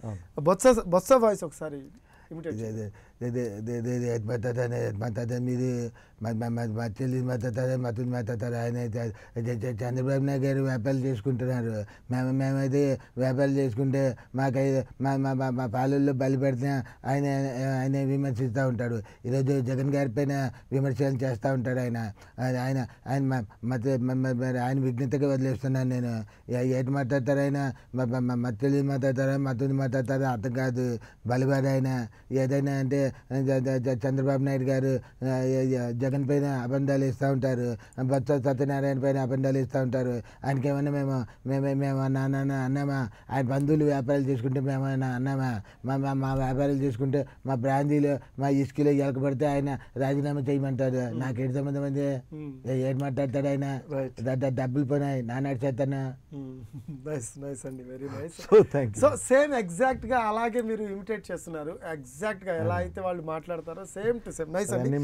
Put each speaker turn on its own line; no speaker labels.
Botsa Botsa voice ఒకసారి imitate
ఇది- ఇది- ఇది- ఇది- ఇది- ఇది ఎట్ మాట్లాడతానే, ఎట్ మాట్లాడతానే, మీది మా- మా- మా- మా చెల్లి మాట్లాడతారా మతులు మాట్లాడతారా ఆయన అయితే చ- చ- చంద్రబాబు నాయుడు గారు వ్యాపారాలు చేసుకుంటున్నారు మేము మేమైతే వ్యాపారాలు చేసుకుంటే మాకై మా మా మా- మా పాలల్లో బలి పెడితే ఆయన ఆయన విమర్శిస్తూ ఉంటాడు ఈరోజు జగన్ గారి పైన విమర్శలు చేస్తూ ఉంటాడు ఆయన ఆయన ఆయన ఆయన మా- మత- మ- మ- మరి ఆయన విఘ్నతగా వదిలేస్తున్నాను నేను ఏ- ఏటి మాట్లాడతారు ఆయన మా- మా- మా- మా తెలియదు మాట్లాడతారా మతులు మాట్లాడతారా అర్థం కాదు బలిబాడు ఆయన ఏదైనా అంటే జ- జ- జ- చంద్రబాబు నాయుడు గారు ఆ, ఏ- ఏ- జగన్ పైన అబంధాలు ఇస్తూ ఉంటారు బొత్స సత్యనారాయణ పైన అబంధాలు ఇస్తూ ఉంటారు ఆయనకి ఏమన్నా మేము మేము మేము అన్నా అన్నా అన్నామా ఆయన బంధువులు వ్యాపారాలు చేసుకుంటే మేమన్నా అన్నామా మా మా మా వ్యాపారాలు చేసుకుంటే మా బ్రాందీలో మా ఇసుకలో ఎలకబడితే ఆయన రాజీనామా చేయమంటారు నాకేంటి సంబంధం అండి ఏ- ఏం మాట్లాడతాడు ఆయన
Right.
ద- ద- డబ్బులు పోయినాయి నాన్న చేస్తాను
నైస్ నైస్ అండి very nice
so thank
so same exact గా అలాగే మీరు ఇమిటేట్ చేస్తున్నారు ఎగ్జాక్ట్ గా ఎలా అయితే వాళ్ళు మాట్లాడతారో సేమ్ టు సేమ్ నైస్ అండి